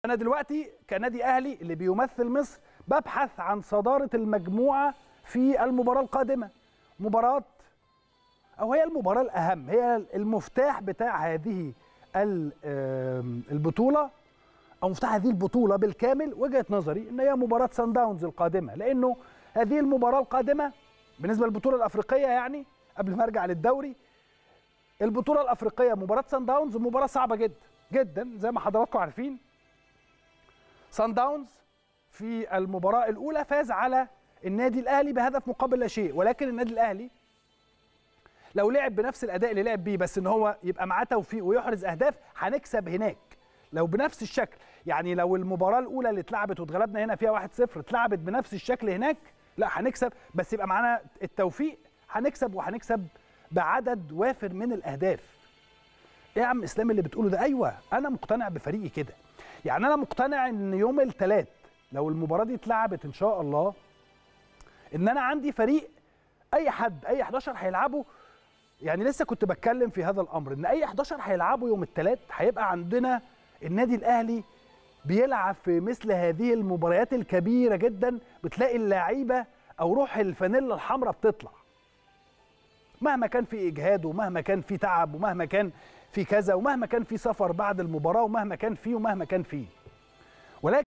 انا دلوقتي كنادي اهلي اللي بيمثل مصر ببحث عن صداره المجموعه في المباراه القادمه مباراه او هي المباراه الاهم هي المفتاح بتاع هذه ال- آم، البطوله او مفتاح هذه البطوله بالكامل وجهه نظري ان هي مباراه سان داونز القادمه لانه هذه المباراه القادمه بالنسبه للبطوله الافريقيه يعني قبل ما ارجع للدوري البطوله الافريقيه مباراه سان داونز مباراه صعبه جدا جدا زي ما حضراتكم عارفين سان داونز في المباراه الاولى فاز على النادي الاهلي بهدف مقابل لا شيء ولكن النادي الاهلي لو لعب بنفس الاداء اللي لعب بيه بس ان هو يبقى معاه توفيق ويحرز اهداف هنكسب هناك لو بنفس الشكل يعني لو المباراه الاولى اللي اتلعبت واتغلبنا هنا فيها 1-0 اتلعبت بنفس الشكل هناك لا هنكسب بس يبقى معانا التوفيق هنكسب وهنكسب بعدد وافر من الاهداف ايه يا عم اسلام اللي بتقوله ده ايوه انا مقتنع بفريقي كده يعني انا مقتنع ان يوم الثلاث لو المباراه دي اتلعبت ان شاء الله ان انا عندي فريق اي حد اي 11 هيلعبوا يعني لسه كنت بتكلم في هذا الامر ان اي 11 هيلعبوا يوم الثلاث هيبقى عندنا النادي الاهلي بيلعب في مثل هذه المباريات الكبيره جدا بتلاقي اللعيبه او روح الفانيلا الحمراء بتطلع مهما كان في اجهاد ومهما كان في تعب ومهما كان في كذا ومهما كان في سفر بعد المباراه ومهما كان فيه ومهما كان فيه ولكن